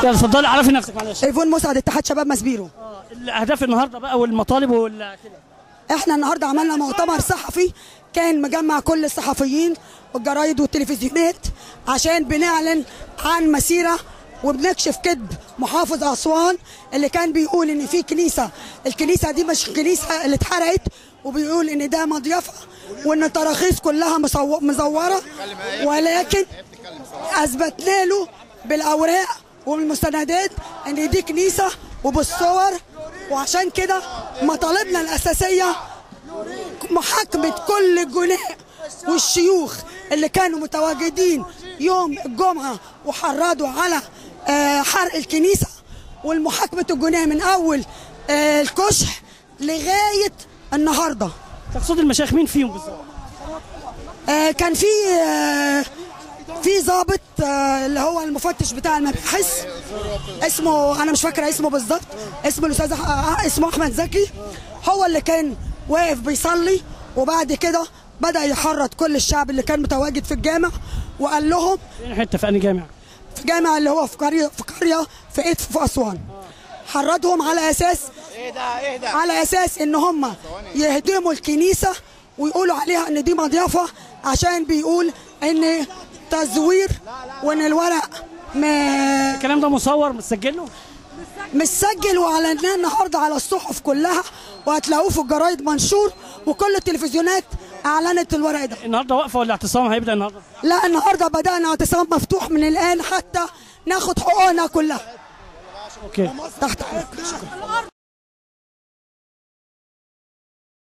يلا اتفضلي عرفي نفسك معلش ايفون مسعد اتحاد شباب مسبيرو آه، الاهداف النهارده بقى والمطالب وال كده احنا النهارده عملنا مؤتمر صحفي كان مجمع كل الصحفيين والجرايد والتلفزيونات عشان بنعلن عن مسيره وبنكشف كذب محافظ اسوان اللي كان بيقول ان في كنيسه الكنيسه دي مش كنيسه اللي اتحرقت وبيقول ان ده مضيفه وان التراخيص كلها مصو- مزوره ولكن اثبتنا له بالاوراق وبالمستندات ان دي كنيسه وبالصور وعشان كده مطالبنا الاساسيه محاكمه كل الجناء والشيوخ اللي كانوا متواجدين يوم الجمعه وحرضوا على آه، حرق الكنيسه والمحاكمه الجناء من اول آه، الكشح لغايه النهارده تقصد المشايخ مين فيهم بالظبط؟ آه، كان في آه، في ضابط آه، اللي هو المفتش بتاع المباحث اسمه انا مش فاكره اسمه بالظبط اسمه الاستاذ أح- آه، اسمه احمد زكي هو اللي كان واقف بيصلي وبعد كده بدا يحرض كل الشعب اللي كان متواجد في الجامع وقال لهم فين حته في انهي جامع؟ في جامع اللي هو في قريه في قريه في إدف في اسوان حرضهم على اساس على اساس ان هم يهدموا الكنيسه ويقولوا عليها ان دي مضيافه عشان بيقول ان تزوير وان الورق ما الكلام ده مصور متسجل له؟ متسجل واعلناه النهارده على الصحف كلها وهتلاقوه في الجرايد منشور وكل التلفزيونات اعلنت الورق ده النهارده واقفه ولا اعتصام هيبدا النهارده؟ لا النهارده بدانا اعتصام مفتوح من الان حتى ناخد حقوقنا كلها اوكي تحت أمرك.